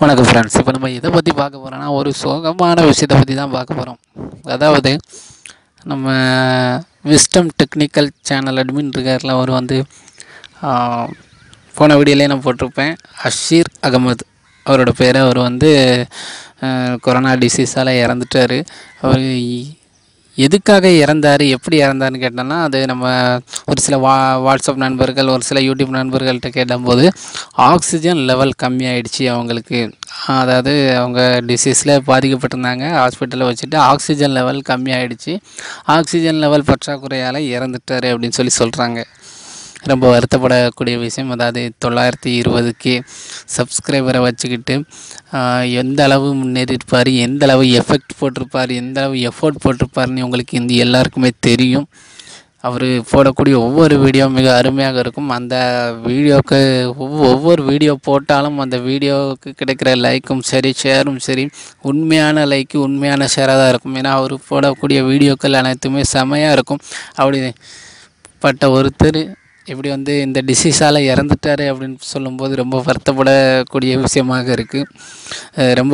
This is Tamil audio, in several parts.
வணக்கம் ஃப்ரெண்ட்ஸ் இப்போ நம்ம எதை பற்றி பார்க்க போகிறோன்னா ஒரு சோகமான விஷயத்தை பற்றி தான் பார்க்க போகிறோம் அதாவது நம்ம விஸ்டம் டெக்னிக்கல் சேனல் அட்மின் இருக்கார்ல அவர் வந்து ஆஹ், போன வீடியோலேயே நான் போட்டிருப்பேன் அஷீர் அகமது அவரோட பேர் அவர் வந்து ஆஹ், கொரோனா டிசீஸால் இறந்துட்டார் அவர் எதுக்காக இறந்தார் எப்படி இறந்தாருன்னு கேட்டோம்னா அது நம்ம ஒரு சில வா வாட்ஸ்அப் நண்பர்கள் ஒரு சில யூடியூப் நண்பர்கள்ட்ட கேட்டபோது ஆக்சிஜன் லெவல் கம்மியாயிடுச்சு அவங்களுக்கு அதாவது அவங்க டிசீஸில் பாதிக்கப்பட்டிருந்தாங்க ஹாஸ்பிட்டலில் வச்சுட்டு ஆக்சிஜன் லெவல் கம்மியாயிடுச்சு ஆக்சிஜன் லெவல் பற்றாக்குறையால் இறந்துட்டார் அப்படின்னு சொல்லி சொல்கிறாங்க ரொம்ப வருத்தப்படக்கூடிய விஷயம் அதாவது தொள்ளாயிரத்தி இருபதுக்கு சப்ஸ்கிரைபரை வச்சுக்கிட்டு ஆஹ், எந்த அளவு முன்னேறியிருப்பார் எந்த அளவு எஃபெக்ட் போட்டிருப்பார் எந்த அளவு எஃபோர்ட் போட்டிருப்பாருன்னு உங்களுக்கு இந்த எல்லாருக்குமே தெரியும் அவர் போடக்கூடிய ஒவ்வொரு வீடியோ மிக அருமையாக இருக்கும் அந்த வீடியோக்கு ஒவ்வொ- ஒவ்வொரு வீடியோ போட்டாலும் அந்த வீடியோவுக்கு கிடைக்கிற லைக்கும் சரி ஷேரும் சரி உண்மையான லைக்கு உண்மையான ஷேராக தான் இருக்கும் ஏன்னா அவர் போடக்கூடிய வீடியோக்கள் அனைத்துமே செமையாக இருக்கும் அப்படி பட்ட ஒருத்தர் இப்படி வந்து இந்த டிசீஸால் இறந்துட்டாரு அப்படின்னு சொல்லும்போது ரொம்ப வருத்தப்படக்கூடிய விஷயமாக இருக்குது ரொம்ப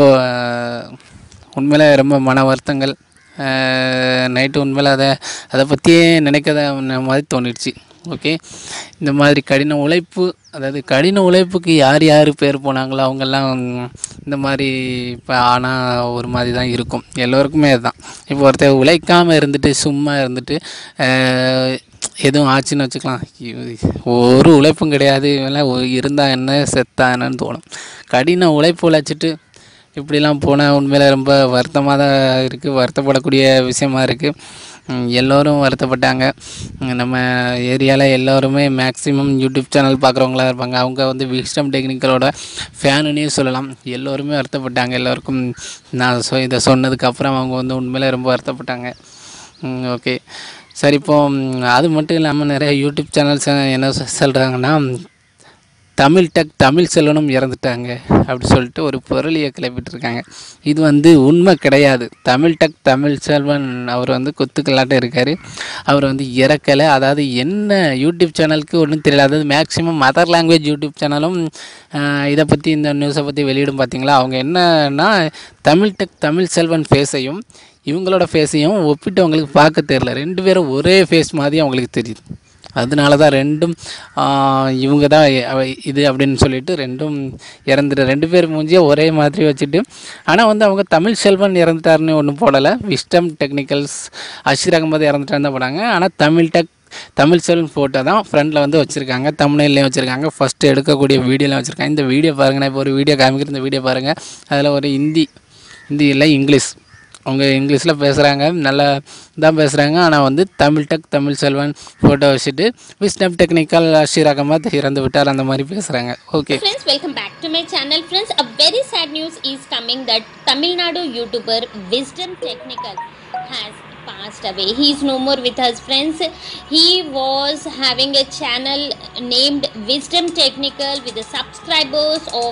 உண்மையில் ரொம்ப மன வருத்தங்கள் நைட்டு உண்மையில் அதை அதை பற்றியே நினைக்காத மாதிரி தோணிடுச்சு ஓகே இந்த மாதிரி கடின உழைப்பு அதாவது கடின உழைப்புக்கு யார் யார் பேர் போனாங்களோ அவங்கெல்லாம் இந்த மாதிரி இப்போ ஆனால் ஒரு மாதிரி தான் இருக்கும் எல்லோருக்குமே அதுதான் இப்போ ஒருத்தர் உழைக்காமல் இருந்துட்டு சும்மா இருந்துட்டு ஆஹ், எதுவும் ஆச்சுன்னு வச்சுக்கலாம் இவ- ஒரு உழைப்பும் கிடையாது இவெல்லாம் இருந்தா என்ன செத்தா என்னன்னு தோணும் கடின உழைப்பு உழைச்சிட்டு இப்படிலாம் போனால் உண்மையில் ரொம்ப வருத்தமாக தான் இருக்குது வருத்தப்படக்கூடிய விஷயமா இருக்குது எல்லோரும் வருத்தப்பட்டாங்க உம், நம்ம ஏரியாவில் எல்லோருமே மேக்ஸிமம் யூடியூப் சேனல் பார்க்குறவங்களா இருப்பாங்க அவங்க வந்து விஸ்டம் டெக்னிக்கலோட ஃபேனுன்னே சொல்லலாம் எல்லோருமே வருத்தப்பட்டாங்க எல்லோருக்கும் நான் சொ இதை சொன்னதுக்கப்புறம் அவங்க வந்து உண்மையிலே ரொம்ப வருத்தப்பட்டாங்க ஓகே சரி இப்போ ம், அது மட்டும் இல்லாமல் நிறைய யூடியூப் சேனல்ஸ் என்ன சொ- சொல்கிறாங்கன்னா தமிழ் டெக் தமிழ் செல்வனும் இறந்துட்டாங்க அப்படி சொல்லிட்டு ஒரு பொருளியை கிளப்பிட்டு இருக்காங்க இது வந்து உண்மை கிடையாது தமிழ் டெக் தமிழ் செல்வன் அவர் வந்து குத்துக்கலாட்டம் இருக்கார் அவர் வந்து இறக்கலை அதாவது என்ன யூடியூப் சேனலுக்கு ஒன்றும் தெரியல அதாவது மேக்ஸிமம் மதர் லாங்குவேஜ் யூடியூப் சேனலும் இதை பற்றி இந்த நியூஸை பற்றி வெளியிடும் பார்த்தீங்களா அவங்க என்னன்னா தமிழ் டெக் தமிழ் செல்வன் ஃபேஸையும் இவங்களோட ஃபேஸையும் ஒப்பிட்டு அவங்களுக்கு பார்க்க தெரியல ரெண்டு பேரும் ஒரே ஃபேஸ் மாதிரி அவங்களுக்கு தெரியுது அதனால தான் ரெண்டும் ஆஹ், இவங்க தான் இது அப்படின்னு சொல்லிட்டு ரெண்டும் இறந்துட்டு ரெண்டு பேர் மூஞ்சியை ஒரே மாதிரி வச்சுட்டு ஆனால் வந்து அவங்க தமிழ் செல்வன் இறந்துட்டாருன்னு ஒன்றும் போடலை விஸ்டம் டெக்னிக்கல்ஸ் அஷீர் அகமது இறந்துட்டாருன்னு தான் போடாங்க ஆனால் தமிழ் டெக் தமிழ் செல்வன் ஃபோட்டோ தான் ஃப்ரண்டில் வந்து வச்சுருக்காங்க தமிழ்லையும் வச்சுருக்காங்க ஃபஸ்ட்டு எடுக்கக்கூடிய வீடியோலாம் வச்சுருக்காங்க இந்த வீடியோ பாருங்கள் நான் இப்போ ஒரு வீடியோ காமிக்கிற இந்த வீடியோ பாருங்கள் அதில் ஒரு ஹிந்தி ஹிந்தி இல்லை இங்கிலீஷ் அவங்க இங்கிலீஷில் பேசுகிறாங்க நல்லா தான் பேசுகிறாங்க ஆனால் வந்து தமிழ் டெக் தமிழ் செல்வன் ஃபோட்டோ வச்சுட்டு விஸ்டம் டெக்னிக்கல் அஷீர் அகமத் இறந்து விட்டார் அந்த மாதிரி பேசுகிறாங்க okay Friends, welcome back to my channel. Friends, a very sad news is coming that Tamil Nadu YouTuber Wisdom Technical has passed away. He is no more with us, friends. He was having a channel named Wisdom Technical with the subscribers of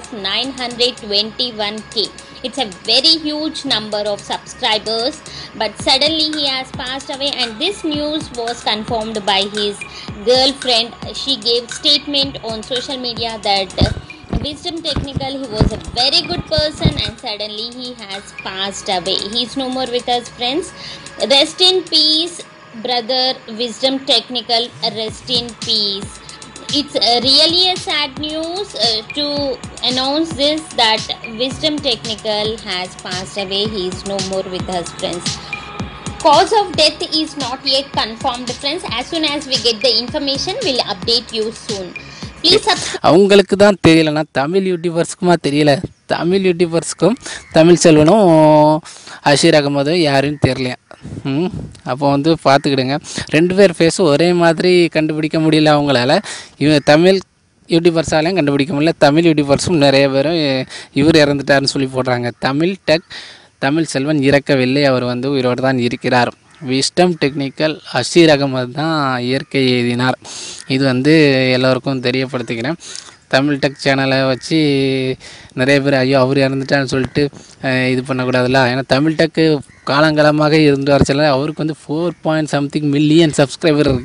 921k. It's a very huge number of subscribers, but suddenly he has passed away, and this news was confirmed by his girlfriend. She gave statement on social media that uh, Wisdom Technical, he was a very good person, and suddenly he has passed away. He's no more with us, friends. Rest in peace, brother. Wisdom Technical, rest in peace it's uh, really a sad news uh, to announce this that wisdom technical has passed away he is no more with us friends cause of death is not yet confirmed friends as soon as we get the information we'll update you soon please subscribe அவங்களுக்கு தான் தெரியலனா தமிழ் யூடியூபர்ஸ்க்குமா தெரியல தமிழ் யூடியூபர்ஸ்க்கும் தமிழ் செல்வனும் அஷீர் அகமதும் யாருன்னு தெரியலையா ம் அப்போ வந்து பார்த்துக்கிடுங்க ரெண்டு பேர் ஃபேஸும் ஒரே மாதிரி கண்டுபிடிக்க முடியல அவங்களால இவங்க தமிழ் யூடியூபர்ஸாலையும் கண்டுபிடிக்க முடியல தமிழ் யூடியூபர்ஸும் நிறைய பேரும் இவர் இறந்துட்டாருன்னு சொல்லி போடுறாங்க தமிழ் டெக் தமிழ் செல்வன் இறக்கவில்லை அவர் வந்து உயிரோடு தான் இருக்கிறார் விஸ்டம் டெக்னிக்கல் அஷீர் அகமது தான் இயற்கை எழுதினார் இது வந்து எல்லோருக்கும் தெரியப்படுத்திக்கிறேன் தமிழ் டெக் சேனலை வச்சு நிறைய பேர் ஐயோ அவர் இறந்துட்டான்னு சொல்லிட்டு அஹ், இது பண்ணக்கூடாதுல்ல ஏன்னா தமிழ் டெக்கு காலங்காலமாக இருந்து வர சேனல் அவருக்கு வந்து four point something million subscriber இருக்குது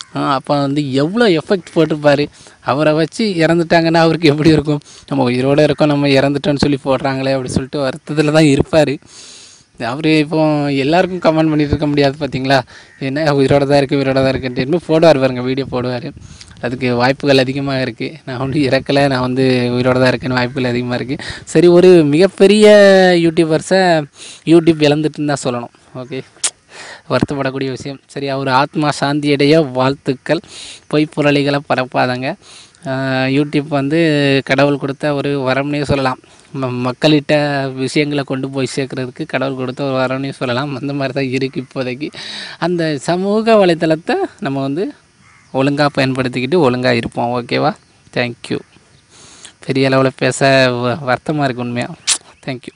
அப்போ வந்து எவ்வளோ எஃபெக்ட் போட்டிருப்பாரு அவரை வச்சு இறந்துட்டாங்கன்னா அவருக்கு எப்படி இருக்கும் நம்ம உயிரோடு இருக்கோம் நம்ம இறந்துட்டோம்னு சொல்லி போடுறாங்களே அப்படி சொல்லிட்டு வருத்தத்தில் தான் இருப்பார் அவர் இப்போ எல்லாருக்கும் கமெண்ட் பண்ணிட்டு இருக்க முடியாது பார்த்தீங்களா என்ன உயிரோட தான் இருக்குது உயிரோட தான் இருக்குன்ட்டு போடுவார் பாருங்க வீடியோ போடுவார் அதுக்கு வாய்ப்புகள் அதிகமாக இருக்குது நான் வந்து இறக்கலை நான் வந்து உயிரோட தான் இருக்கேன்னு வாய்ப்புகள் அதிகமாக இருக்குது சரி ஒரு மிகப்பெரிய யூடியூபர்ஸை யூடியூப் இழந்துட்டுன்னு தான் சொல்லணும் ஓகே வருத்தப்படக்கூடிய விஷயம் சரி அவர் ஆத்மா சாந்தியடைய வாழ்த்துக்கள் பொய் புரளிகளை பரப்பாதங்க ஆஹ் யூடியூப் வந்து கடவுள் கொடுத்த ஒரு வரம்னே சொல்லலாம் ம மக்கள்கிட்ட விஷயங்களை கொண்டு போய் சேர்க்குறதுக்கு கடவுள் கொடுத்த ஒரு வரம்னே சொல்லலாம் அந்த மாதிரி தான் இருக்குது இப்போதைக்கு அந்த சமூக வலைத்தளத்தை நம்ம வந்து ஒழுங்காக பயன்படுத்திக்கிட்டு ஒழுங்காக இருப்போம் ஓகேவா தேங்க்யூ பெரிய அளவில் பேச வ- வருத்தமாக இருக்குது உண்மையாக தேங்க்யூ